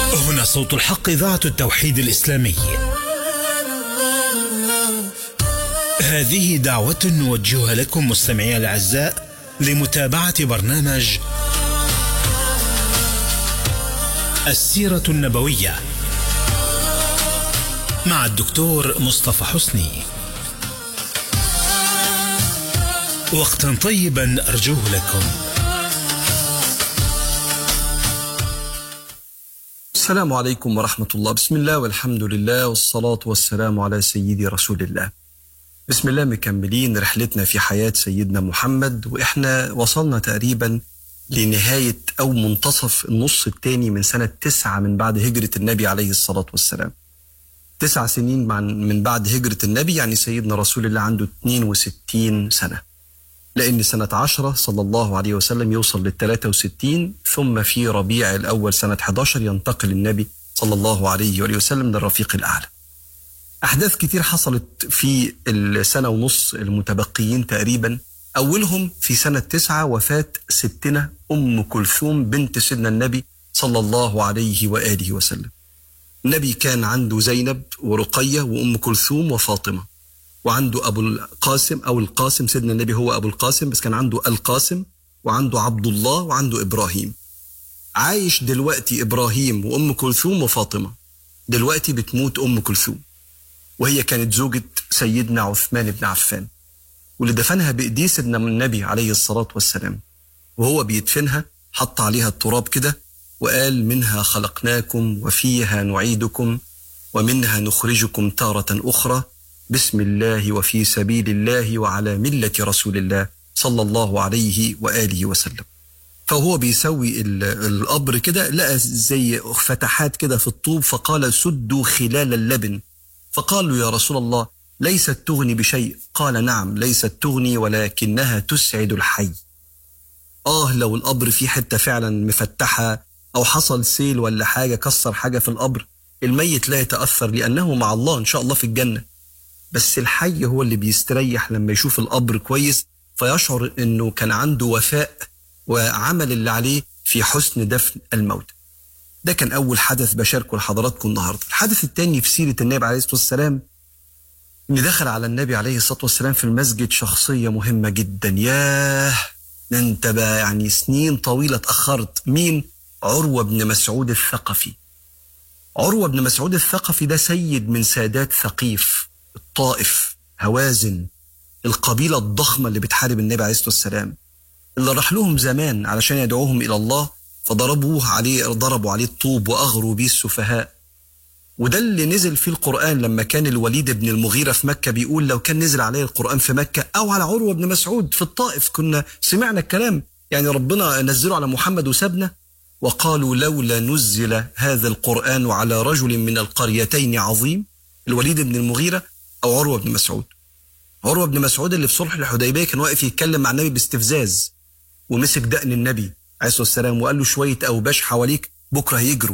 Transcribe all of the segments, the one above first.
هنا صوت الحق إذاعة التوحيد الإسلامي هذه دعوة نوجهها لكم مستمعي الأعزاء لمتابعة برنامج السيرة النبوية مع الدكتور مصطفى حسني وقتا طيبا أرجوه لكم السلام عليكم ورحمة الله بسم الله والحمد لله والصلاة والسلام على سيدي رسول الله بسم الله مكملين رحلتنا في حياة سيدنا محمد وإحنا وصلنا تقريبا لنهاية أو منتصف النص الثاني من سنة تسعة من بعد هجرة النبي عليه الصلاة والسلام تسع سنين من بعد هجرة النبي يعني سيدنا رسول الله عنده 62 سنة لأن سنة عشرة صلى الله عليه وسلم يوصل لل 63 ثم في ربيع الأول سنة 11 ينتقل النبي صلى الله عليه وآله وسلم للرفيق الأعلى أحداث كتير حصلت في السنة ونص المتبقيين تقريبا أولهم في سنة تسعة وفاة ستنا أم كلثوم بنت سيدنا النبي صلى الله عليه وآله وسلم النبي كان عنده زينب ورقية وأم كلثوم وفاطمة وعنده أبو القاسم أو القاسم سيدنا النبي هو أبو القاسم بس كان عنده القاسم وعنده عبد الله وعنده إبراهيم عايش دلوقتي إبراهيم وأم كلثوم وفاطمة دلوقتي بتموت أم كلثوم وهي كانت زوجة سيدنا عثمان بن عفان واللي دفنها بإيديه سيدنا النبي عليه الصلاة والسلام وهو بيدفنها حط عليها التراب كده وقال منها خلقناكم وفيها نعيدكم ومنها نخرجكم تارة أخرى بسم الله وفي سبيل الله وعلى ملة رسول الله صلى الله عليه وآله وسلم فهو بيسوي القبر كده لقى زي فتحات كده في الطوب فقال سدوا خلال اللبن فقالوا يا رسول الله ليست تغني بشيء قال نعم ليست تغني ولكنها تسعد الحي آه لو القبر فيه حتة فعلا مفتحة أو حصل سيل ولا حاجة كسر حاجة في القبر الميت لا يتأثر لأنه مع الله إن شاء الله في الجنة بس الحي هو اللي بيستريح لما يشوف القبر كويس فيشعر إنه كان عنده وفاء وعمل اللي عليه في حسن دفن الموت ده كان أول حدث بشاركه لحضراتكم النهاردة الحدث الثاني في سيرة النبي عليه الصلاة والسلام إن دخل على النبي عليه الصلاة والسلام في المسجد شخصية مهمة جدا ياه ده أنت بقى يعني سنين طويلة اتأخرت مين؟ عروة بن مسعود الثقفي عروة بن مسعود الثقفي ده سيد من سادات ثقيف الطائف هوازن القبيلة الضخمة اللي بتحارب النبي عليه الصلاة والسلام اللي راح لهم زمان علشان يدعوهم إلى الله فضربوه عليه ضربوا عليه الطوب وأغروا به السفهاء وده اللي نزل فيه القرآن لما كان الوليد بن المغيرة في مكة بيقول لو كان نزل عليه القرآن في مكة أو على عروة بن مسعود في الطائف كنا سمعنا الكلام يعني ربنا نزله على محمد وسابنا وقالوا لولا نزل هذا القرآن على رجل من القريتين عظيم الوليد بن المغيرة أو عروة بن مسعود عروة بن مسعود اللي في صلح الحديبية كان واقف يتكلم مع النبي باستفزاز ومسك دقن النبي عليه الصلاة والسلام وقال له شوية أوباش حواليك بكرة هيجروا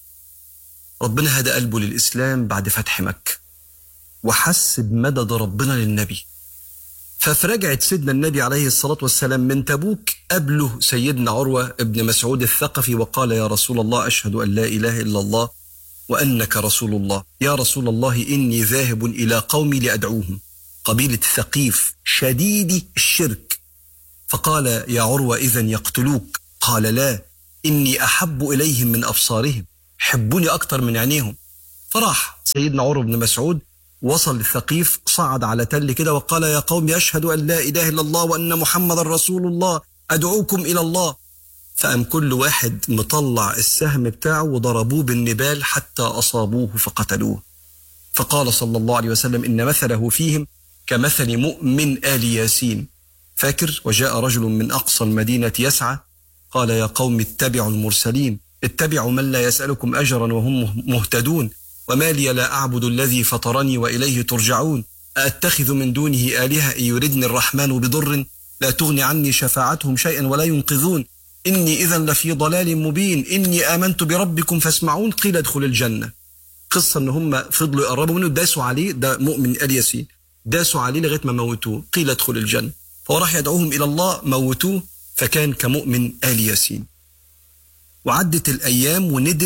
ربنا هدى قلبه للإسلام بعد فتح مكة وحس بمدد ربنا للنبي ففرجعت سيدنا النبي عليه الصلاة والسلام من تبوك قبله سيدنا عروة ابن مسعود الثقفي وقال يا رسول الله أشهد أن لا إله إلا الله وأنك رسول الله يا رسول الله إني ذاهب إلى قومي لأدعوهم قبيلة ثقيف شديد الشرك فقال يا عروة إذا يقتلوك قال لا إني أحب إليهم من أبصارهم حبوني أكتر من عينيهم فراح سيدنا عروة بن مسعود وصل الثقيف صعد على تل كده وقال يا قوم أشهد أن لا إله إلا الله وأن محمد رسول الله أدعوكم إلى الله فقام كل واحد مطلع السهم بتاعه وضربوه بالنبال حتى أصابوه فقتلوه فقال صلى الله عليه وسلم إن مثله فيهم كمثل مؤمن آل ياسين فاكر وجاء رجل من أقصى المدينة يسعى قال يا قوم اتبعوا المرسلين اتبعوا من لا يسألكم أجرا وهم مهتدون وما لي لا أعبد الذي فطرني وإليه ترجعون أتخذ من دونه آلهة إن يردني الرحمن بضر لا تغني عني شفاعتهم شيئا ولا ينقذون إني إذا لفي ضلال مبين إني آمنت بربكم فاسمعون قيل ادخل الجنة قصة إن هم فضلوا يقربوا منه داسوا عليه ده مؤمن آل ياسين داسوا عليه لغاية ما موتوه قيل ادخل الجنة فهو راح يدعوهم إلى الله موتوه فكان كمؤمن آل ياسين وعدت الأيام وندم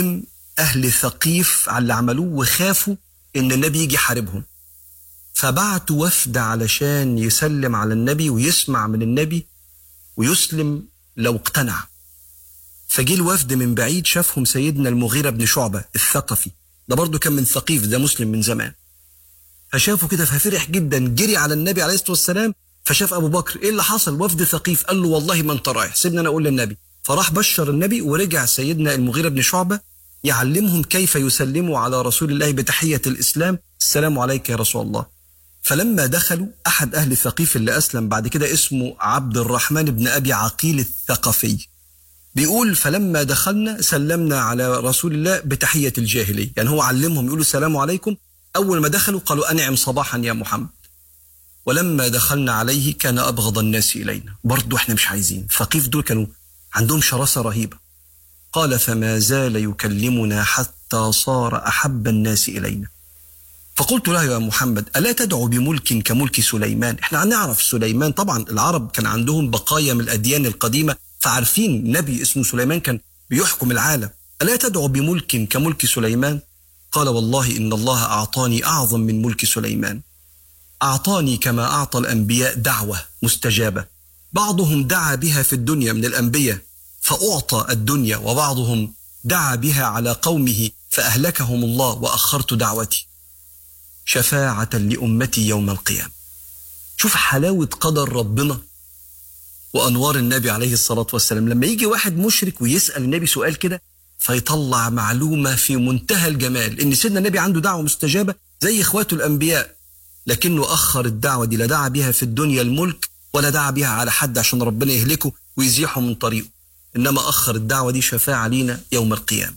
أهل ثقيف على اللي عملوه وخافوا إن النبي يجي يحاربهم فبعتوا وفد علشان يسلم على النبي ويسمع من النبي ويسلم لو اقتنع فجه الوفد من بعيد شافهم سيدنا المغيرة بن شعبة الثقفي ده برضه كان من ثقيف ده مسلم من زمان فشافه كده ففرح جدا جري على النبي عليه الصلاة والسلام فشاف أبو بكر إيه اللي حصل وفد ثقيف قال له والله ما أنت رايح سيبني أنا أقول للنبي فراح بشر النبي ورجع سيدنا المغيرة بن شعبة يعلمهم كيف يسلموا على رسول الله بتحية الإسلام السلام عليك يا رسول الله فلما دخلوا أحد أهل ثقيف اللي أسلم بعد كده اسمه عبد الرحمن بن أبي عقيل الثقفي بيقول فلما دخلنا سلمنا على رسول الله بتحية الجاهلية يعني هو علمهم يقولوا السلام عليكم أول ما دخلوا قالوا أنعم صباحا يا محمد ولما دخلنا عليه كان أبغض الناس إلينا برضو احنا مش عايزين ثقيف دول كانوا عندهم شراسة رهيبة قال فما زال يكلمنا حتى صار أحب الناس إلينا فقلت له يا محمد ألا تدعو بملك كملك سليمان احنا هنعرف سليمان طبعا العرب كان عندهم بقايا من الأديان القديمة فعارفين نبي اسمه سليمان كان بيحكم العالم ألا تدعو بملك كملك سليمان قال والله إن الله أعطاني أعظم من ملك سليمان أعطاني كما أعطى الأنبياء دعوة مستجابة بعضهم دعا بها في الدنيا من الأنبياء فأعطى الدنيا وبعضهم دعا بها على قومه فأهلكهم الله وأخرت دعوتي شفاعة لأمتي يوم القيامة شوف حلاوة قدر ربنا وأنوار النبي عليه الصلاة والسلام لما يجي واحد مشرك ويسأل النبي سؤال كده فيطلع معلومة في منتهى الجمال إن سيدنا النبي عنده دعوة مستجابة زي إخواته الأنبياء لكنه أخر الدعوة دي لا دعا بها في الدنيا الملك ولا دعا بها على حد عشان ربنا يهلكه ويزيحه من طريقه إنما أخر الدعوة دي شفاعة لينا يوم القيامة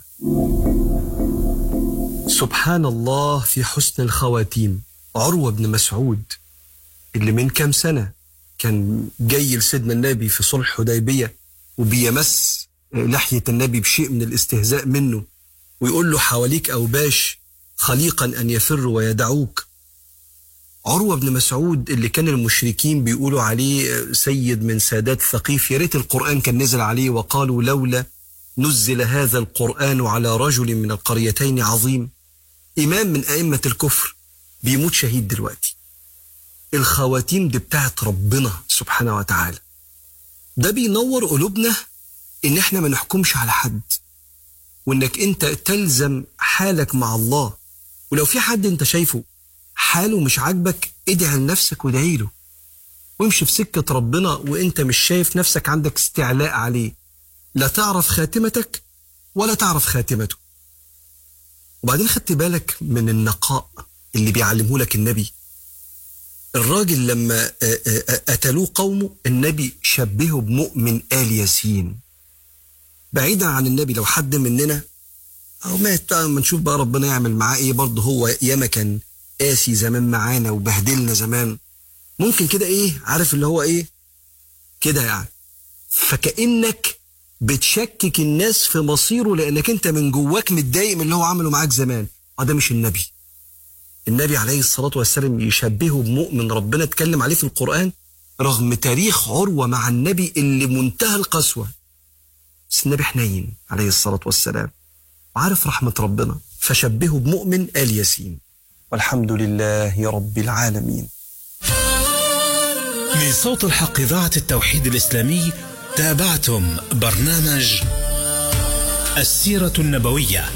سبحان الله في حسن الخواتيم عروة بن مسعود اللي من كام سنة كان جاي لسيدنا النبي في صلح حديبية وبيمس لحية النبي بشيء من الاستهزاء منه ويقول له حواليك أوباش خليقا أن يفروا ويدعوك عروة بن مسعود اللي كان المشركين بيقولوا عليه سيد من سادات ثقيف يا ريت القرآن كان نزل عليه وقالوا لولا نزل هذا القرآن على رجل من القريتين عظيم إمام من أئمة الكفر بيموت شهيد دلوقتي الخواتيم دي بتاعت ربنا سبحانه وتعالى ده بينور قلوبنا ان احنا ما نحكمش على حد وانك انت تلزم حالك مع الله ولو في حد انت شايفه حاله مش عاجبك ادعي لنفسك وادعي له وامشي في سكة ربنا وانت مش شايف نفسك عندك استعلاء عليه لا تعرف خاتمتك ولا تعرف خاتمته وبعدين خدت بالك من النقاء اللي بيعلمه لك النبي الراجل لما قتلوه قومه النبي شبهه بمؤمن آل ياسين بعيدا عن النبي لو حد مننا أو مات ما نشوف بقى ربنا يعمل معاه إيه برضه هو ياما كان قاسي زمان معانا وبهدلنا زمان ممكن كده إيه عارف اللي هو إيه كده يعني فكأنك بتشكك الناس في مصيره لأنك أنت من جواك متضايق من اللي هو عمله معاك زمان آه ده مش النبي النبي عليه الصلاة والسلام يشبهه بمؤمن ربنا اتكلم عليه في القرآن رغم تاريخ عروة مع النبي اللي منتهى القسوة بس النبي حنين عليه الصلاة والسلام وعارف رحمة ربنا فشبهه بمؤمن آل ياسين والحمد لله رب العالمين من صوت الحق إذاعة التوحيد الإسلامي تابعتم برنامج السيرة النبوية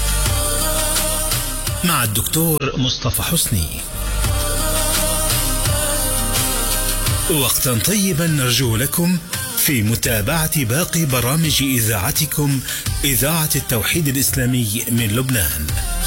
مع الدكتور مصطفى حسني وقتا طيبا نرجو لكم في متابعة باقي برامج إذاعتكم إذاعة التوحيد الإسلامي من لبنان